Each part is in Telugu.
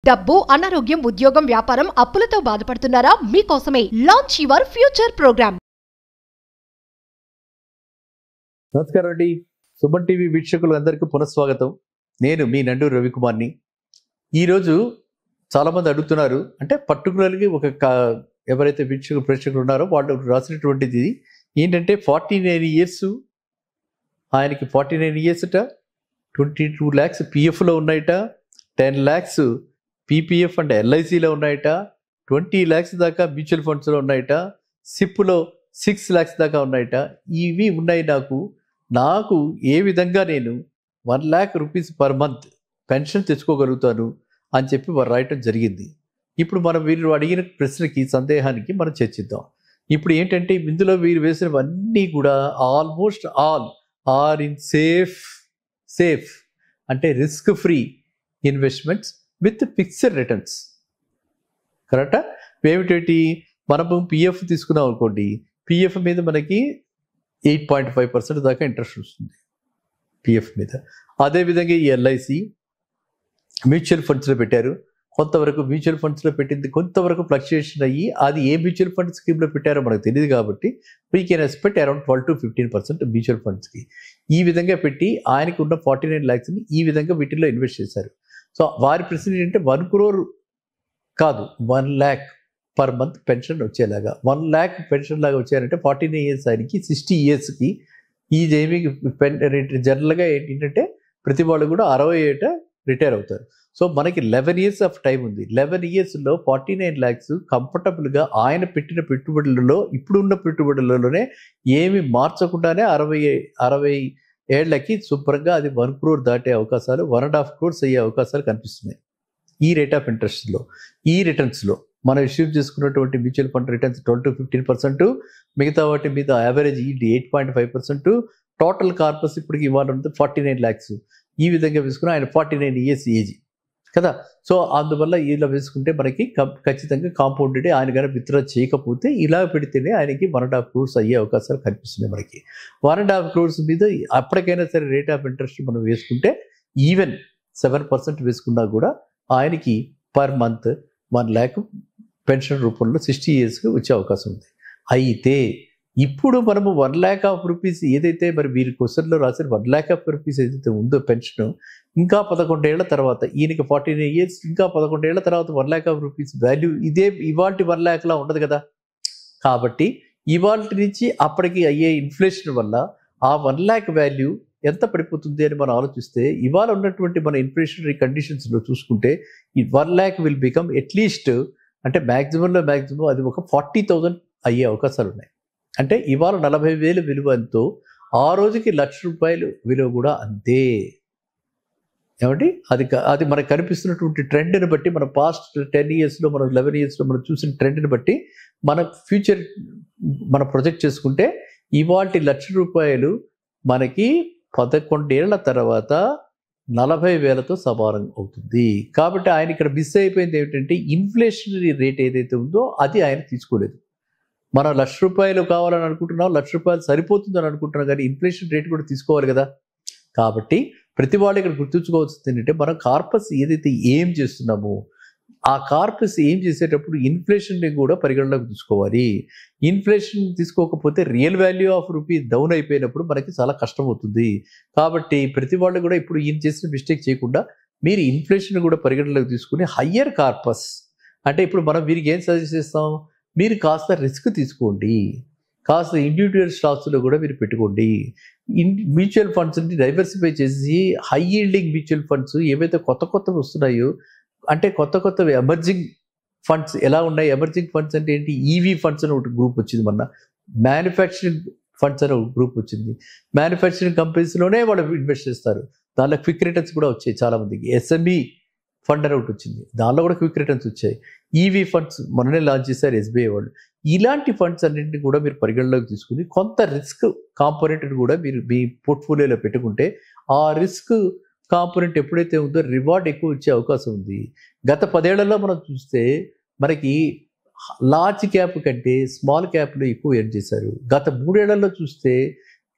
డబ్బు అనారోగ్యం ఉద్యోగం వ్యాపారం అప్పులతో బాధపడుతున్నారా మీకోసమే లాంచ్ యువర్ ఫ్యూచర్ ప్రోగ్రామ్ నమస్కారం అండి సుమన్ టీవీ వీక్షకులు అందరికీ పునఃస్వాగతం నేను మీ నండూరు రవికుమార్ని ఈరోజు చాలామంది అడుగుతున్నారు అంటే పర్టికులర్గా ఒక క- ఎవరైతే వీక్షకులు ప్రేక్షకులు ఉన్నారో వాళ్ళు రాసినటువంటిది ఏంటంటే ఫార్టీ నైన్ ఇయర్స్ ఆయనకి ఫార్టీ నైన్ ఇయర్స్ అట ట్వంటీ టూ ల్యాక్స్ పిఎఫ్లో ఉన్నాయట టెన్ ల్యాక్స్ పీపీఎఫ్ అంటే ఎల్ఐసిలో ఉన్నాయట ట్వంటీ ల్యాక్స్ దాకా మ్యూచువల్ ఫండ్స్లో ఉన్నాయట సిప్లో సిక్స్ ల్యాక్స్ దాకా ఉన్నాయట ఇవి ఉన్నాయి నాకు నాకు ఏ విధంగా నేను one lakh rupees per month pension తెచ్చుకోగలుగుతాను అని చెప్పి వారు రాయటం జరిగింది ఇప్పుడు మనం వీరు అడిగిన ప్రశ్నకి సందేహానికి మనం చర్చిద్దాం ఇప్పుడు ఏంటంటే ఇందులో వీరు వేసినవన్నీ కూడా almost all are in safe safe అంటే risk free investments with fixed returns కరెక్టా ఏమిటేంటి మనము పిఎఫ్ తీసుకున్నాం అనుకోండి పిఎఫ్ మీద మనకి ఎయిట్ పాయింట్ ఫైవ్ పర్సెంట్ దాకా ఇంట్రెస్ట్ వస్తుంది పిఎఫ్ మీద అదేవిధంగా ఈ ఎల్ఐసి మ్యూచువల్ ఫండ్స్లో పెట్టారు కొంతవరకు మ్యూచువల్ ఫండ్స్లో పెట్టింది కొంతవరకు ఫ్లక్చుయేషన్ అయ్యి అది ఏ మ్యూచువల్ ఫండ్ స్కీమ్లో పెట్టారో మనకు తెలియదు కాబట్టి we can expect around twelve to fifteen percent mutual ఫండ్స్కి ఈ విధంగా పెట్టి ఆయనకు ఉన్న ఫార్టీ నైన్ ల్యాక్స్ని ఈ విధంగా వీటిల్లో ఇన్వెస్ట్ చేశారు సో వారి ప్రశ్న ఏంటంటే వన్ క్రోర్ కాదు one lakh per month pension వచ్చేలాగా వన్ ల్యాక్ పెన్షన్ లాగా వచ్చారంటే ఫార్టీ నైన్ ఇయర్స్ ఆయనకి సిక్స్టీ ఇయర్స్కి ఈ జేమీ పెన్ జనరల్గా ఏంటంటే ప్రతి వాళ్ళు కూడా అరవై ఏట రిటైర్ అవుతారు సో మనకి లెవెన్ ఇయర్స్ ఆఫ్ టైం ఉంది లెవెన్ ఇయర్స్లో ఫార్టీ నైన్ ల్యాక్స్ కంఫర్టబుల్గా ఆయన పెట్టిన పెట్టుబడులలో ఇప్పుడున్న పెట్టుబడులలోనే ఏమి మార్చకుండానే అరవై అరవై ఏళ్లకి శుభ్రంగా అది వన్ క్రోర్ దాటే అవకాశాలు వన్ అండ్ హాఫ్ క్రోర్స్ అయ్యే అవకాశాలు కనిపిస్తున్నాయి ఈ రేట్ ఆఫ్ ఇంట్రెస్ట్లో ఈ రిటర్న్స్లో మనం ఇష్యూ చేసుకున్నటువంటి mutual fund returns twelve to fifteen percent మిగతా వాటి మీద average yield eight point five percent total corpus ఇప్పటికి ఇవాళ ఫార్టీ నైన్ ల్యాక్స్ ఈ విధంగా వేసుకుని ఆయన ఫార్టీ నైన్ ఇయర్స్ ఏజ్ కదా సో అందువల్ల ఇలా వేసుకుంటే మనకి కం- ఖచ్చితంగా కాంపౌండెడ్ ఆయన కనుక విత్డ్రా చేయకపోతే ఇలా పెడితేనే ఆయనకి వన్ అండ్ హాఫ్ క్రోర్స్ అయ్యే అవకాశాలు కనిపిస్తున్నాయి మనకి వన్ అండ్ హాఫ్ క్రోర్స్ మీద అప్పటికైనా సరే రేట్ ఆఫ్ ఇంట్రెస్ట్ మనం వేసుకుంటే ఈవెన్ సెవెన్ పర్సెంట్ వేసుకున్నా కూడా ఆయనకి per month one lakh pension రూపంలో సిక్స్టీ ఇయర్స్కి వచ్చే అవకాశం ఉంది అయితే ఇప్పుడు మనము వన్ ల్యాక్ ఆఫ్ రూపీస్ ఏదైతే మరి వీరి క్వశ్చన్లో రాసిన వన్ ల్యాక్ ఆఫ్ రూపీస్ ఏదైతే ఉందో పెన్షన్ ఇంకా పదకొండేళ్ల తర్వాత ఈయనకి ఫార్టీ నైన్ ఇయర్స్ ఇంకా పదకొండేళ్ల తర్వాత one lakh of rupees value ఇదే ఇవాల్టి వన్ ల్యాక్లా ఉండదు కదా కాబట్టి ఇవాళ నుంచి అప్పటికి అయ్యే ఇన్ఫ్లేషన్ వల్ల ఆ వన్ ల్యాక్ వాల్యూ ఎంత పడిపోతుంది అని మనం ఆలోచిస్తే ఇవాళ ఉన్నటువంటి మన ఇన్ఫ్లేషనరీ కండిషన్స్లో చూసుకుంటే ఈ one lakh will become at least అంటే మ్యాక్సిమంలో మ్యాక్సిమం అది ఒక ఫార్టీ థౌజండ్ అయ్యే అవకాశాలు ఉన్నాయి అంటే ఇవాళ నలభై వేలు విలువ ఎంతో ఆ రోజుకి లక్ష రూపాయలు విలువ కూడా అంతే ఏమండి అది క- అది మనకు కనిపిస్తున్నటువంటి ట్రెండ్ని బట్టి మన పాస్ట్ టెన్ ఇయర్స్లో మనం లెవెన్ ఇయర్స్లో మనం చూసిన ట్రెండ్ని బట్టి మన ఫ్యూచర్ మనం ప్రొజెక్ట్ చేసుకుంటే ఇవాటి లక్ష రూపాయలు మనకి పదకొండేళ్ల తర్వాత నలభై వేలతో సమానం అవుతుంది కాబట్టి ఆయన ఇక్కడ మిస్ అయిపోయింది ఏమిటంటే ఇన్ఫ్లేషనరీ రేట్ ఏదైతే ఉందో అది ఆయన తీసుకోలేదు మనం లక్ష రూపాయలు కావాలని అనుకుంటున్నాం లక్ష రూపాయలు సరిపోతుందని అనుకుంటున్నాం కానీ ఇన్ఫ్లేషన్ రేట్ కూడా తీసుకోవాలి కదా కాబట్టి ప్రతి వాళ్ళు ఇక్కడ గుర్తుంచుకోవాల్సింది ఏంటంటే మనం కార్పస్ ఏదైతే ఏం చేస్తున్నామో ఆ కార్పస్ ఏం చేసేటప్పుడు ఇన్ఫ్లేషన్ని కూడా పరిగణలోకి తీసుకోవాలి ఇన్ఫ్లేషన్ తీసుకోకపోతే real value of rupee down అయిపోయినప్పుడు మనకి చాలా కష్టం అవుతుంది కాబట్టి ప్రతి వాళ్ళు కూడా ఇప్పుడు ఈయన చేసిన మిస్టేక్ చేయకుండా మీరు ఇన్ఫ్లేషన్ కూడా పరిగణలోకి తీసుకుని హయ్యర్ కార్పస్ అంటే ఇప్పుడు మనం వీరికి ఏం సజెస్ట్ చేస్తాం మీరు కాస్త రిస్క్ తీసుకోండి కాస్త ఇండివిజువల్ స్టాక్స్లో కూడా మీరు పెట్టుకోండి ఇన్ మ్యూచువల్ ఫండ్స్ని డైవర్సిఫై చేసి హై ఈల్డింగ్ మ్యూచువల్ ఫండ్స్ ఏవైతే కొత్త కొత్తవి వస్తున్నాయో అంటే కొత్త కొత్త ఎమర్జింగ్ ఫండ్స్ ఎలా ఉన్నాయి ఎమర్జింగ్ ఫండ్స్ అంటే ఏంటి ఈవీ ఫండ్స్ అని ఒకటి గ్రూప్ వచ్చింది మొన్న మ్యానుఫ్యాక్చరింగ్ ఫండ్స్ అని ఒక గ్రూప్ వచ్చింది మ్యానుఫ్యాక్చరింగ్ కంపెనీస్లోనే వాళ్ళు ఇన్వెస్ట్ చేస్తారు దానిలో క్విక్ రిటర్న్స్ కూడా వచ్చాయి చాలా మందికి ఎస్ఎంఈ ఫండ్ అని ఒకటి వచ్చింది దానిలో కూడా క్విక్ రిటర్న్స్ వచ్చాయి ఈవీ ఫండ్స్ మొన్ననే లాంచ్ చేశారు ఎస్బీఐ వాళ్ళు ఇలాంటి ఫండ్స్ అన్నింటినీ కూడా మీరు పరిగణలోకి తీసుకుని కొంత రిస్క్ కాంపోనెంట్ని కూడా మీరు మీ పోర్ట్ఫోలియోలో పెట్టుకుంటే ఆ రిస్క్ కాంపోనెంట్ ఎప్పుడైతే ఉందో రివార్డ్ ఎక్కువ వచ్చే అవకాశం ఉంది గత పదేళ్లలో మనం చూస్తే మనకి లార్జ్ క్యాప్ కంటే స్మాల్ క్యాప్లో ఎక్కువ ఎర్న్ చేశారు గత మూడేళ్లలో చూస్తే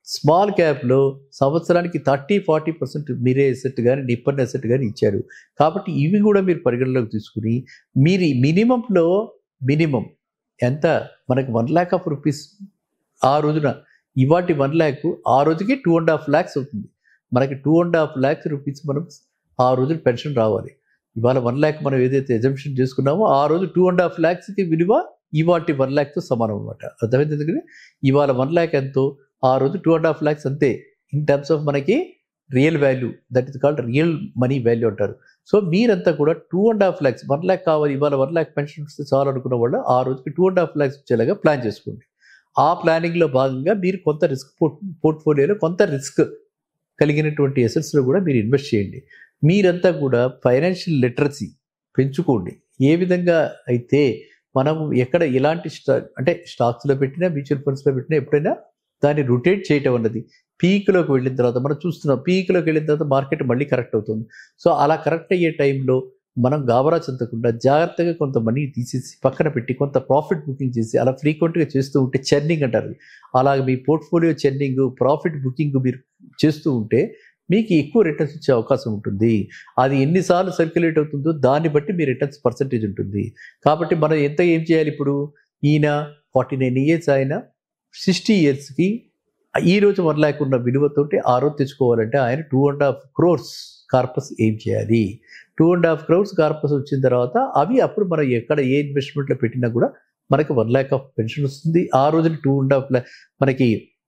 స్మాల్ క్యాప్లో సంవత్సరానికి thirty forty percent Mirae asset కానీ నిప్పన్ ఎసెట్ కానీ ఇచ్చారు కాబట్టి ఇవి కూడా మీరు పరిగణలోకి తీసుకుని మీరు మినిమంలో మినిమం ఎంత మనకి వన్ ల్యాక్ ఆఫ్ రూపీస్ ఆ రోజున ఇవాటి వన్ ల్యాక్ ఆ రోజుకి టూ అండ్ హాఫ్ ల్యాక్స్ అవుతుంది మనకి two and half lakhs rupees మనం ఆ రోజున పెన్షన్ రావాలి ఇవాళ వన్ ల్యాక్ మనం ఏదైతే ఎజంప్షన్ చేసుకున్నామో ఆ రోజు టూ అండ్ హాఫ్ ల్యాక్స్కి విలువ ఇవాటి వన్ ల్యాక్తో సమానం అనమాట అర్థమైంది ఎందుకంటే ఇవాళ వన్ ల్యాక్ ఎంతో ఆ రోజు టూ అండ్ హాఫ్ ల్యాక్స్ అంతే ఇన్ టర్మ్స్ ఆఫ్ మనకి real value that is called real money value అంటారు సో మీరంతా కూడా two and half lakhs one lakh కావాలి ఇవాళ వన్ ల్యాక్ పెన్షన్ వస్తే చాలు అనుకున్న వాళ్ళు ఆ రోజుకి టూ అండ్ హాఫ్ ల్యాక్స్ వచ్చేలాగా ప్లాన్ చేసుకోండి ఆ ప్లానింగ్లో భాగంగా మీరు కొంత రిస్క్ పోర్ట్ఫోలియోలో కొంత రిస్క్ కలిగినటువంటి ఎసెట్స్లో కూడా మీరు ఇన్వెస్ట్ చేయండి మీరంతా కూడా ఫైనాన్షియల్ లిటరసీ పెంచుకోండి ఏ విధంగా అయితే మనం ఎక్కడ ఎలాంటి స్టా అంటే స్టాక్స్లో పెట్టినా మ్యూచువల్ ఫండ్స్లో పెట్టినా ఎప్పుడైనా దాన్ని రొటేట్ చేయటం అన్నది పీక్లోకి వెళ్ళిన తర్వాత మనం చూస్తున్నాం పీక్లోకి వెళ్ళిన తర్వాత మార్కెట్ మళ్ళీ కరెక్ట్ అవుతుంది సో అలా కరెక్ట్ అయ్యే టైంలో మనం గాబరా చెందకుండా జాగ్రత్తగా కొంత మనీ తీసేసి పక్కన పెట్టి కొంత ప్రాఫిట్ బుకింగ్ చేసి అలా ఫ్రీక్వెంట్గా చేస్తూ ఉంటే చెర్నింగ్ అంటారు అలాగే మీ పోర్ట్ఫోలియో చెర్నింగ్ ప్రాఫిట్ బుకింగ్ మీరు చేస్తూ ఉంటే మీకు ఎక్కువ రిటర్న్స్ వచ్చే అవకాశం ఉంటుంది అది ఎన్నిసార్లు సర్క్యులేట్ అవుతుందో దాన్ని బట్టి మీ రిటర్న్స్ పర్సంటేజ్ ఉంటుంది కాబట్టి మనం ఎంత ఏం చేయాలి ఇప్పుడు ఈయన ఫార్టీ నైన్ ఇయర్స్ ఆయన సిక్స్టీ ఇయర్స్కి ఈ రోజు వన్ ల్యాక్ ఉన్న విలువతోటి ఆ రోజు తెచ్చుకోవాలంటే ఆయన two and half crores corpus ఏం చేయాలి two and half crores corpus వచ్చిన తర్వాత అవి అప్పుడు మనం ఎక్కడ ఏ ఇన్వెస్ట్మెంట్లో పెట్టినా కూడా మనకి వన్ ల్యాక్ ఆఫ్ పెన్షన్ వస్తుంది ఆ రోజున టూ అండ్ హాఫ్ ల్యాక్ మనకి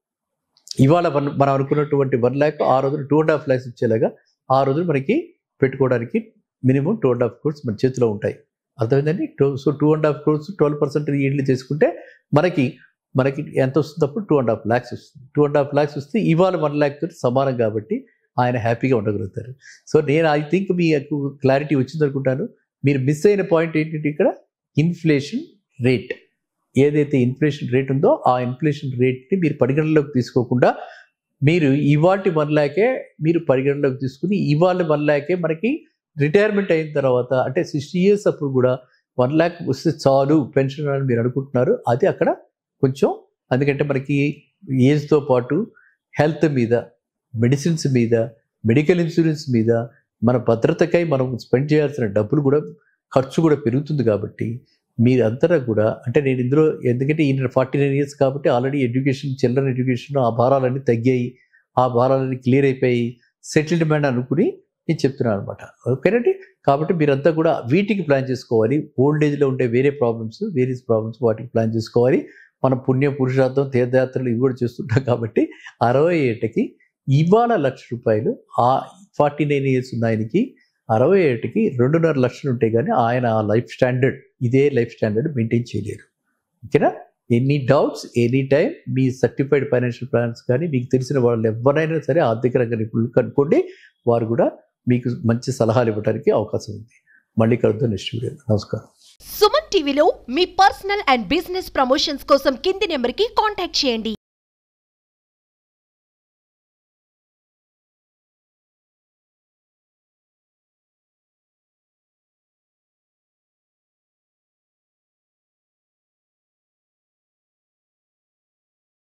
ఇవాళ వన్ మనం అనుకున్నటువంటి వన్ ల్యాక్ ఆ రోజున టూ అండ్ హాఫ్ ల్యాక్స్ వచ్చేలాగా ఆ రోజున మనకి పెట్టుకోవడానికి minimum two and half crores మన చేతిలో ఉంటాయి అర్థమైందండి two so two and half crores twelve percent ఈడ్లు చేసుకుంటే మనకి మనకి ఎంత వస్తుంది అప్పుడు టూ అండ్ హాఫ్ ల్యాక్స్ వస్తుంది టూ అండ్ హాఫ్ ల్యాక్స్ వస్తే ఇవాళ వన్ ల్యాక్ తోటి సమానం కాబట్టి ఆయన హ్యాపీగా ఉండగలుగుతారు సో నేను ఐ థింక్ మీకు క్లారిటీ వచ్చింది అనుకుంటాను మీరు మిస్ అయిన పాయింట్ ఏంటంటే ఇక్కడ ఇన్ఫ్లేషన్ రేట్ ఏదైతే ఇన్ఫ్లేషన్ రేట్ ఉందో ఆ ఇన్ఫ్లేషన్ రేట్ని మీరు పరిగణనలోకి తీసుకోకుండా మీరు ఇవాటి వన్ ల్యాకే మీరు పరిగణనలోకి తీసుకుని ఇవాళ వన్ ల్యాకే మనకి రిటైర్మెంట్ అయిన తర్వాత అంటే సిక్స్టీ ఇయర్స్ అప్పుడు కూడా వన్ ల్యాక్ వస్తే చాలు పెన్షన్ అని మీరు అనుకుంటున్నారు అది అక్కడ కొంచెం ఎందుకంటే మనకి ఏజ్తో పాటు హెల్త్ మీద మెడిసిన్స్ మీద మెడికల్ ఇన్సూరెన్స్ మీద మన భద్రతకై మనం స్పెండ్ చేయాల్సిన డబ్బులు కూడా ఖర్చు కూడా పెరుగుతుంది కాబట్టి మీరంతా కూడా అంటే నేను ఇందులో ఎందుకంటే ఈయన ఫార్టీ నైన్ ఇయర్స్ కాబట్టి ఆల్రెడీ ఎడ్యుకేషన్ చిల్డ్రన్ ఎడ్యుకేషన్ ఆ భారాలన్నీ తగ్గాయి ఆ భారాలన్నీ క్లియర్ అయిపోయి సెటిల్డ్ మ్యాన్ అనుకుని నేను చెప్తున్నాను అనమాట ఓకేనండి కాబట్టి మీరంతా కూడా వీటికి ప్లాన్ చేసుకోవాలి ఓల్డ్ ఏజ్లో ఉండే వేరే ప్రాబ్లమ్స్ వేరియస్ ప్రాబ్లమ్స్ వాటికి ప్లాన్ చేసుకోవాలి మనం పుణ్య పురుషార్థం తీర్థయాత్రలు ఇవి కూడా చేస్తుంటాం కాబట్టి అరవై ఏటకి ఇవాళ లక్ష రూపాయలు ఆ ఫార్టీ నైన్ ఇయర్స్ ఉన్న ఆయనకి అరవై ఏటికి రెండున్నర లక్షలు ఉంటే కానీ ఆయన ఆ లైఫ్ స్టాండర్డ్ ఇదే లైఫ్ స్టాండర్డ్ మెయింటైన్ చేయలేరు ఓకేనా ఎనీ డౌట్స్ ఎనీ టైం మీ సర్టిఫైడ్ ఫైనాన్షియల్ ప్లాన్స్ కానీ మీకు తెలిసిన వాళ్ళు ఎవరైనా సరే ఆర్థిక రంగ నిపుణులు కనుక్కోండి వారు కూడా మీకు మంచి సలహాలు ఇవ్వడానికి అవకాశం ఉంది మళ్ళీ కలుద్దాం నెక్స్ట్ వీడియో నమస్కారం సుమన్ టీవీలో మీ పర్సనల్ అండ్ బిజినెస్ ప్రమోషన్స్ కోసం కింది నెంబర్కి కాంటాక్ట్ చేయండి